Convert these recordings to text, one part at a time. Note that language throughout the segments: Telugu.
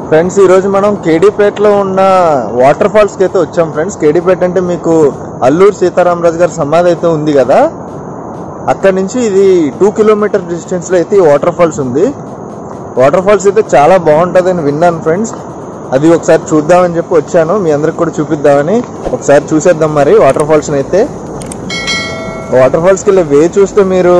ఫ్రెండ్స్ ఈ రోజు మనం కేడీపేటలో ఉన్న వాటర్ ఫాల్స్ కి అయితే వచ్చాం ఫ్రెండ్స్ కేడీపేట అంటే మీకు అల్లూరు సీతారామరాజు గారి సమాధి అయితే ఉంది కదా అక్కడ నుంచి ఇది టూ కిలోమీటర్ డిస్టెన్స్ లో అయితే ఈ వాటర్ ఫాల్స్ ఉంది వాటర్ ఫాల్స్ అయితే చాలా బాగుంటుంది అని విన్నాను ఫ్రెండ్స్ అది ఒకసారి చూద్దామని చెప్పి వచ్చాను మీ అందరికి కూడా చూపిద్దామని ఒకసారి చూసేద్దాం మరి వాటర్ ఫాల్స్ అయితే వాటర్ ఫాల్స్కి వెళ్ళే వే చూస్తే మీరు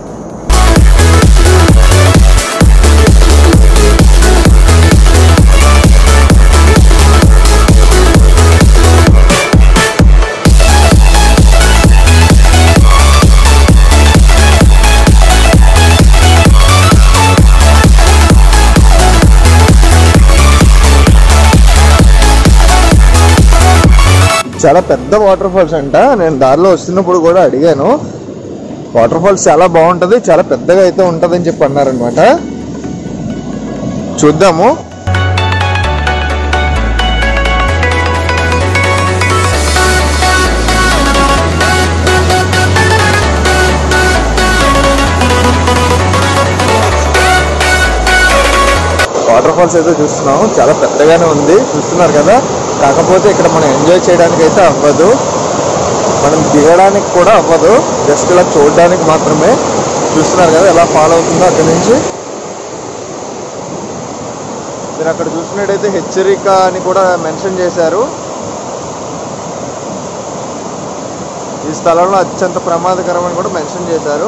చాలా పెద్ద వాటర్ ఫాల్స్ అంట నేను దారిలో వస్తున్నప్పుడు కూడా అడిగాను వాటర్ ఫాల్స్ చాలా బాగుంటది చాలా పెద్దగా అయితే ఉంటది అని చెప్పి అన్నారనమాట చూద్దాము వాటర్ ఫాల్స్ అయితే చూస్తున్నాము చాలా పెద్దగానే ఉంది చూస్తున్నారు కదా కాకపోతే ఇక్కడ మనం ఎంజాయ్ చేయడానికి అయితే అవ్వదు మనం దిగడానికి కూడా అవ్వదు జస్ట్ ఇలా చూడడానికి మాత్రమే చూస్తున్నారు కదా ఎలా ఫాలో అవుతుందో అక్కడి నుంచి మీరు అక్కడ చూసినట్టయితే హెచ్చరిక అని కూడా మెన్షన్ చేశారు ఈ స్థలంలో అత్యంత ప్రమాదకరమని కూడా మెన్షన్ చేశారు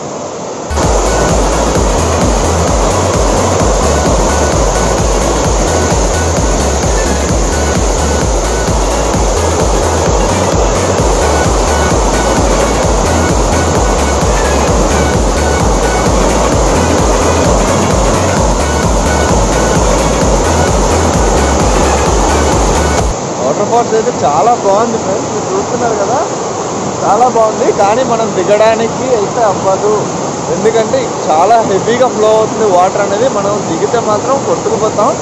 వాటర్ ఫాల్స్ అయితే చాలా బాగుంది ఫ్రెండ్స్ మీరు చూస్తున్నారు కదా చాలా బాగుంది కానీ మనం దిగడానికి అయితే అవ్వదు ఎందుకంటే చాలా హెవీగా ఫ్లో అవుతుంది వాటర్ అనేది మనం దిగితే మాత్రం కొట్టుకుపోతాం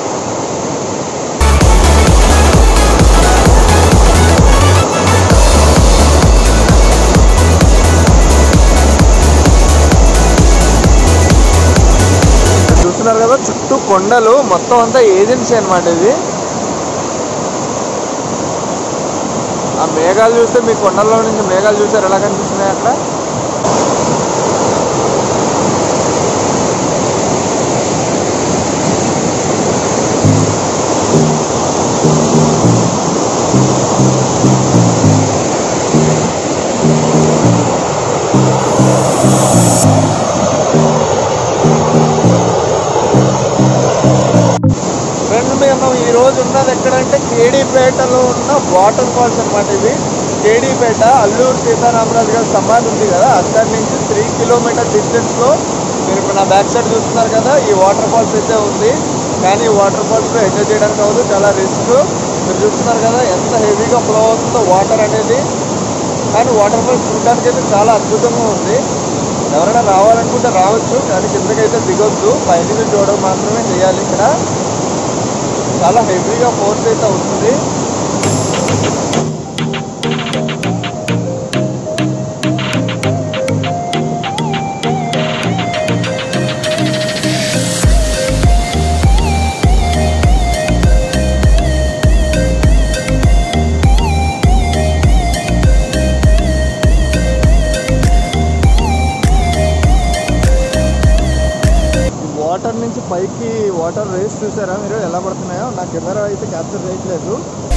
చూస్తున్నారు కదా చుట్టూ కొండలు మొత్తం అంతా ఏజెన్సీ అన్నమాట ఇది ఆ మేఘాలు చూస్తే మీ కొండల్లో నుంచి మేఘాలు చూసారు ఎలా కనిపిస్తున్నాయి అక్కడ ఫ్రెండ్ మేము ఈ రోజు ఉన్నది ఎక్కడంటే కేడీపేటలో ఉన్న వాటర్ ఫాల్స్ అన్నమాట ఇది కేడీపేట అల్లూరు సీతారామరాజు గారి సమాధి ఉంది కదా అక్కడి నుంచి త్రీ కిలోమీటర్ డిస్టెన్స్ లో మీరు ఇప్పుడు నా బ్యాక్ సైడ్ చూస్తున్నారు కదా ఈ వాటర్ ఫాల్స్ అయితే ఉంది కానీ ఈ వాటర్ ఫాల్స్ లో ఎంజాయ్ చేయడానికి అవ్వదు చాలా రిస్క్ మీరు చూస్తున్నారు కదా ఎంత హెవీగా ఫ్లో అవుతుందో వాటర్ అనేది కానీ వాటర్ ఫాల్స్ చూడడానికి అయితే చాలా అద్భుతంగా ఉంది ఎవరైనా రావాలనుకుంటే రావచ్చు కానీ కిందకైతే దిగొద్దు పైనుంచి చూడడం మాత్రమే చేయాలి ఇక్కడ చాలా హెవీగా ఫోర్స్ అయితే అవుతుంది వాటర్ నుంచి పైకి వాటర్ రేస్ చూసారా మీరు ఎలా పడుతున్నాయో నా కెమెరా అయితే క్యాప్చర్ చేయట్లేదు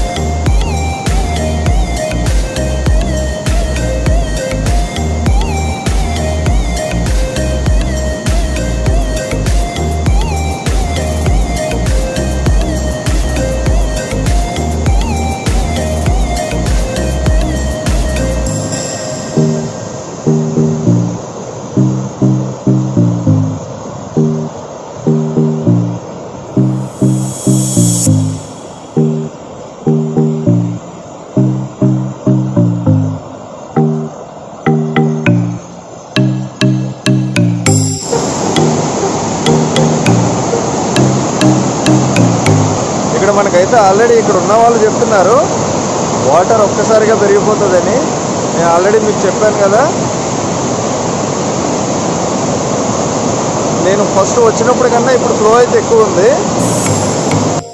ఇక్కడ మనకైతే ఆల్రెడీ ఇక్కడ ఉన్న వాళ్ళు చెప్తున్నారు వాటర్ ఒక్కసారిగా పెరిగిపోతుందని నేను ఆల్రెడీ మీకు చెప్పాను కదా నేను ఫస్ట్ వచ్చినప్పుడు కన్నా ఇప్పుడు ఫ్లో అయితే ఎక్కువ ఉంది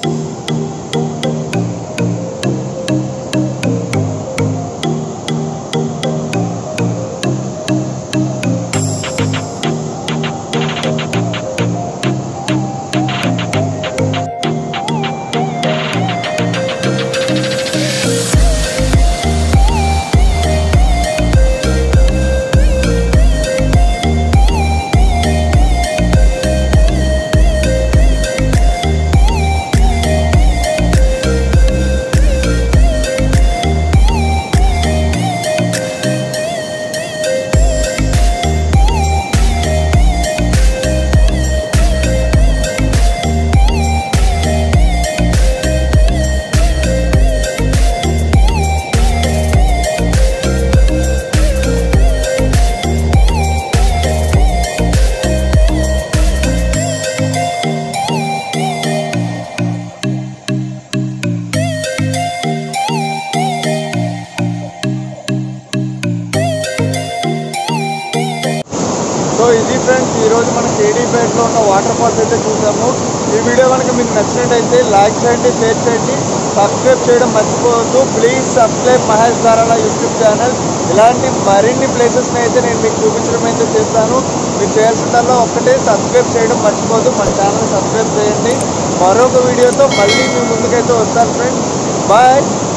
ఫ్రెండ్స్ ఈ రోజు మనం కేడీపేటలో ఉన్న వాటర్ ఫాల్స్ అయితే చూసాము ఈ వీడియో కనుక మీకు నచ్చినట్టయితే లైక్ చేయండి షేర్ చేయండి సబ్స్క్రైబ్ చేయడం మర్చిపోవద్దు please subscribe Mahesh Dharala YouTube channel ఇలాంటి మరిన్ని ప్లేసెస్ని అయితే నేను మీకు చూపించడం అయితే చేస్తాను మీరు చేయాల్సిందల్లా ఒక్కటే సబ్స్క్రైబ్ చేయడం మర్చిపోవద్దు మన ఛానల్ సబ్స్క్రైబ్ చేయండి మరొక వీడియోతో మళ్ళీ మీ ముందుకైతే వస్తాను ఫ్రెండ్స్ బాయ్